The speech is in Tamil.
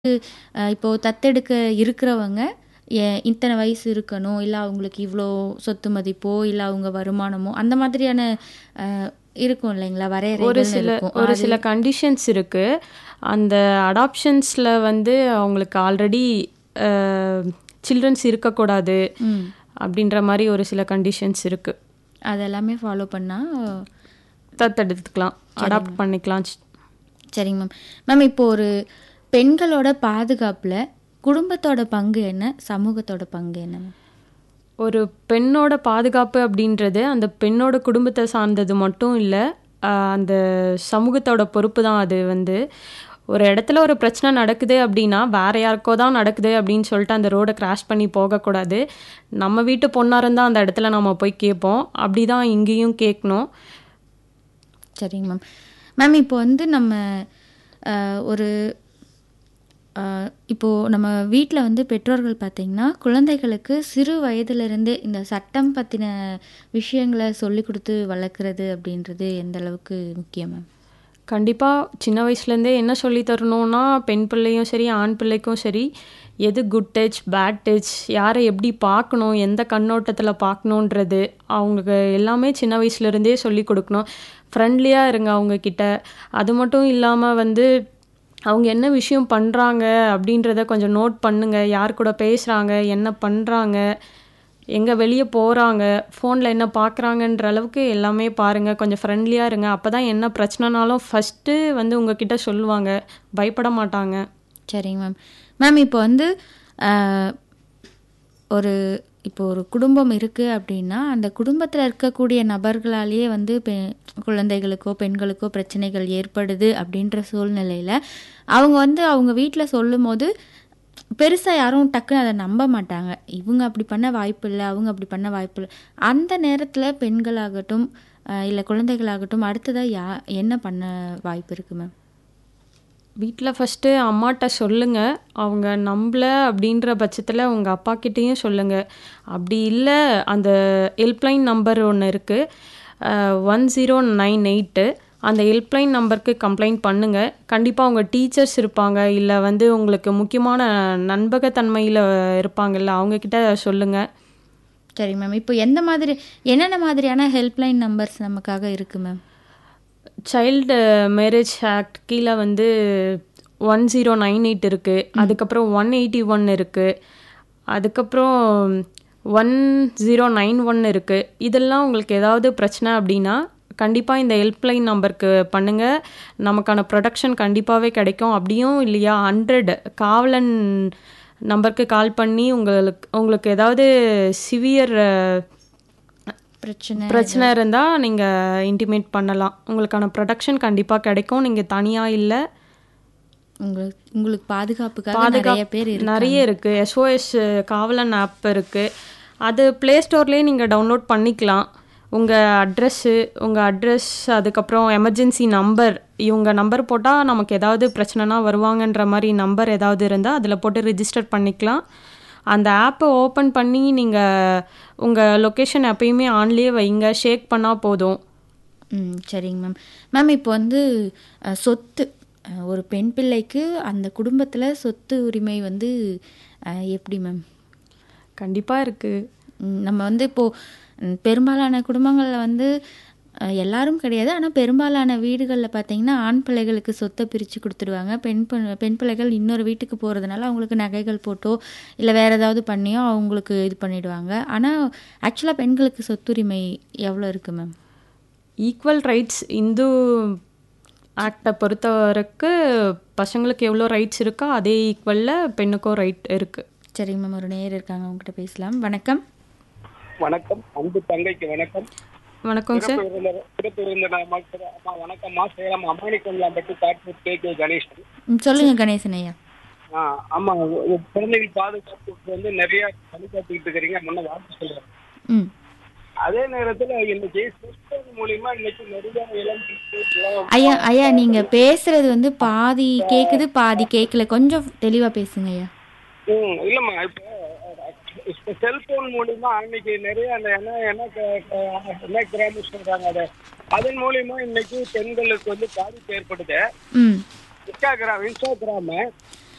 அ இப்போ தத்தெடுக்க இருக்கிறவங்க, எ இத்தன வயசு இருக்கணும், இல்ல அவங்களுக்கு இவ்ளோ சொத்து மதிப்போ, இல்ல அவங்க வருமானமோ, அந்த மாதிரியான அ இருக்கும் இல்லைங்களா? ஒரு வரையறைகள்னு சில இருக்கும். ஒரு அது சில கண்டிஷன்ஸ் இருக்கு. அந்த அடாப்ஷன்ஸ்ல வந்து அவங்களுக்கு ஆல்ரெடி அ சில்ட்ரன்ஸ் இருக்கக்கூடாது. ம். அப்படின்ற மாரி ஒரு சில கண்டிஷன்ஸ் இருக்கு. அதெல்லாமே ஃபாலோ பண்ணா தத்தெடுத்துக்கலாம். அடாப்ட் சரிங்க. பண்ணிக்கலாம். சரிங்க மேம். மேம் இப்போ ஒரு பெண்களோட பாதுகாப்புல குடும்பத்தோட பங்கு என்ன? சமூகத்தோட பங்கு என்ன மேம்? ஒரு பெண்ணோட பாதுகாப்பு அப்படின்றது, அந்த பெண்ணோட குடும்பத்த சார்ந்தது மட்டும் இல்ல. அ அந்த சமூகத்தோட பொறுப்பு தான் அது வந்து. ஒரு இடத்துல ஒரு பிரச்சனை நடக்குது அப்படின்னா, வேற யாருக்கோ தான் நடக்குது அப்படின்னு சொல்லிட்டு அந்த ரோட கிராஸ் பண்ணி போகக்கூடாது. நம்ம வீட்டு பொண்ணா இருந்தா அந்த இடத்துல நம்ம போய் கேட்போம். அப்படிதான் இங்கேயும் கேட்கணும். சரிங்க மேம். மேம் இப்போ வந்து நம்ம அ ஒரு அ இப்போ நம்ம வீட்ல வந்து பெற்றோர்கள் பார்த்தீங்கன்னா, குழந்தைகளுக்கு சிறு வயதிலிருந்தே இந்த சட்டம் பத்தின விஷயங்கள சொல்லிக் குடுத்து வளர்க்குறது அப்படின்றது எந்த அளவுக்கு முக்கியம் மேம்? கண்டிப்பா சின்ன வயசுலேருந்தே என்ன சொல்லி தரணும்னா, பெண் பிள்ளையும் சரி, ஆண் பிள்ளைக்கும் சரி, எது குட் டச், பேட் டச், யார எப்படி பார்க்கணும், எந்த கண்ணோட்டத்துல பார்க்கணுன்றது, அவங்களுக்கு எல்லாமே சின்ன வயசுலேருந்தே சொல்லிக் குடுக்கணும். ஃப்ரெண்ட்லியா இருங்க அவங்க கிட்ட. அது மட்டும் இல்லாம வந்து, அவங்க என்ன விஷயம் பண்றாங்க அப்படின்றத கொஞ்சம் நோட் பண்ணுங்க. யார் கூட பேசுறாங்க, என்ன பண்றாங்க, எங்க வெளிய போறாங்க, ஃபோன்ல என்ன பார்க்குறாங்கன்ற அளவுக்கு எல்லாமே பாருங்க. கொஞ்சம் ஃப்ரெண்ட்லியா இருங்க. அப்பதான் என்ன பிரச்சனைனாலும் ஃபர்ஸ்ட்டு வந்து உங்ககிட்ட சொல்லுவாங்க. பயப்பட மாட்டாங்க. சரிங்க மேம். மேம் இப்போ வந்து அ ஒரு இப்போ ஒரு குடும்பம் இருக்கு அப்படின்னா, அந்த குடும்பத்தில இருக்கக்கூடிய நபர்களாலேயே வந்து பெ குழந்தைகளுக்கோ, பெண்களுக்கோ பிரச்சனைகள் ஏற்படுது அப்படின்ற சூழ்நிலையில, அவங்க வந்து அவங்க வீட்ல சொல்லும்போது, பெருசா யாரும் டக்குனு அத நம்ப மாட்டாங்க. இவங்க அப்படி பண்ண வாய்ப்பில்ல, அவங்க அப்படி பண்ண வாய்ப்பில்ல. அந்த நேரத்தில பெண்களாகட்டும், அ இல்ல குழந்தைகளாகட்டும், அடுத்ததா யா என்ன பண்ண வாய்ப்பு இருக்கு மேம்? வீட்ல ஃபர்ஸ்ட்டு அம்மாட்ட சொல்லுங்க. அவங்க நம்பல அப்படின்ற பட்சத்துல உங்க அப்பாகிட்டயும் சொல்லுங்க. அப்படி இல்ல அந்த ஹெல்ப்லைன் நம்பர் ஒண்ணு இருக்கு. அ 1098 அந்த ஹெல்ப்லைன் நம்பருக்கு கம்ப்ளைண்ட் பண்ணுங்க. கண்டிப்பா உங்க டீச்சர்ஸ் இருப்பாங்க. இல்ல வந்து உங்களுக்கு முக்கியமான நண்பகத்தன்மையில இருப்பாங்கல்ல, அவங்க கிட்ட சொல்லுங்க. சரி மேம். இப்போ எந்த மாதிரி என்னென்ன மாதிரியான ஹெல்ப்லைன் நம்பர்ஸ் நமக்காக இருக்கு மேம்? சைல்டு மேரேஜ் ஆக்ட் கீழ வந்து 1098 இருக்கு. ம். அதுக்கப்புறம் 181 இருக்கு. அதுக்கப்புறம் 1091 இருக்கு. இதெல்லாம் உங்களுக்கு ஏதாவது பிரச்சனை அப்படின்னா, கண்டிப்பா இந்த ஹெல்ப்லைன் நம்பருக்கு பண்ணுங்க. நமக்கான ப்ரொடெக்ஷன் கண்டிப்பாவே கிடைக்கும். அப்படியும் இல்லையா 100 காவலன் நம்பருக்கு கால் பண்ணி உங்களுக்கு உங்களுக்கு ஏதாவது சிவியர் பிரச்சனை பிரச்சனை ஏதாவது இருந்தா நீங்க இன்டிமேட் பண்ணலாம். உங்களுக்கான ப்ரொடெக்ஷன் கண்டிப்பா கிடைக்கும். நீங்க தனியா இல்ல. உங்களுக்கு உங்களுக்கு பாதுகாப்புக்காக பாதுகாப் நெறைய பேர் இருக்காங்க. நெறைய இருக்கு. எஸ்ஓஎஸ் காவலன் ஆப் இருக்கு. அது ப்ளே ஸ்டோர்லயே நீங்க டவுன்லோட் பண்ணிக்கலாம். உங்க அட்ரஸு, உங்க அட்ரஸ், அதுக்கப்புறம் எமர்ஜென்சி நம்பர், இவங்க நம்பர் போட்டா நமக்கு ஏதாவது பிரச்சனைனா வருவாங்கன்ற மாரி நம்பர் ஏதாவது இருந்தா, அதில போட்டு ரிஜிஸ்டர் பண்ணிக்கலாம். அந்த ஆப்ப ஓப்பன் பண்ணி நீங்க உங்க லொகேஷன் எப்பயுமே ஆன்லயே வைங்க. ஷேக் பண்ணா போதும். ம். சரிங்க மேம். மேம் இப்போ வந்து அ சொத்து அ ஒரு பெண் பிள்ளைக்கு அந்த குடும்பத்தில சொத்து உரிமை வந்து அ எப்படி மேம்? கண்டிப்பா இருக்கு. ம். நம்ம வந்து இப்போ ம் பெரும்பாலான குடும்பங்கள்ல வந்து அ எல்லாரும் கிடையாது. ஆனா பெரும்பாலான வீடுகள்ல பார்த்தீங்கன்னா, ஆண் பிள்ளைகளுக்கு சொத்த பிரிச்சு குடுத்துடுவாங்க. பெண் ப பெண் பிள்ளைகள் இன்னொரு வீட்டுக்கு போறதுனால அவங்களுக்கு நகைகள் போட்டோ, இல்ல வேற ஏதாவது பண்ணியோ அவங்களுக்கு இது பண்ணிடுவாங்க. ஆனா ஆக்சுவலா பெண்களுக்கு சொத்துரிமை எவ்வளோ இருக்கு மேம்? ஈக்குவல் ரைட்ஸ் இந்து ஆக்ட்ட பொறுத்தவரைக்கு பசங்களுக்கு எவ்வளோ ரைட்ஸ் இருக்கோ, அதே ஈக்குவல்ல பெண்ணுக்கும் ரைட் இருக்கு. சரிங்க மேம். ஒரு நேயர் இருக்காங்க. அவங்ககிட்ட பேசலாம். வணக்கம். வணக்கம். அன்பு தங்கைக்கு வணக்கம். வணக்கங்க சிறப்பு சார். விருந்தினர் சிறப்பு விருந்தினர் அம்மா அம்மா வணக்கம்மா. Salem Ammani Kongalampatti Kadpur K K Ganesan. ம். சொல்லுங்க கணேசன் ஐயா. ஆ ஆமா உ- குழந்தைகள் பாதுகாப்புக்கு வந்து நிறைய பணியாற்றிட்டு இருக்கிறீங்க. முன்ன வாழ்த்து சொல்லுறேன். ம். அதே நேரத்துல இன்னைக்கு சிஸ்டம் மூலியமா இன்னைக்கு நிறைய இளம் ஐயா ஐயா நீங்க பேசுறது வந்து பாதி கேக்குது, பாதி கேட்கல. கொஞ்சம் தெளிவா பேசுங்க ஐயா. ம் இல்லம்மா இப்போ இப்போ செல்போன் மூலியமா இன்னைக்கு நிறைய அந்த என்ன என்ன க- க- என்ன கிராமம் சொல்றாங்க அதை அதன் மூலியமா இன்னைக்கு பெண்களுக்கு வந்து பாதிப்பு ஏற்படுது ம். Instagram Instagram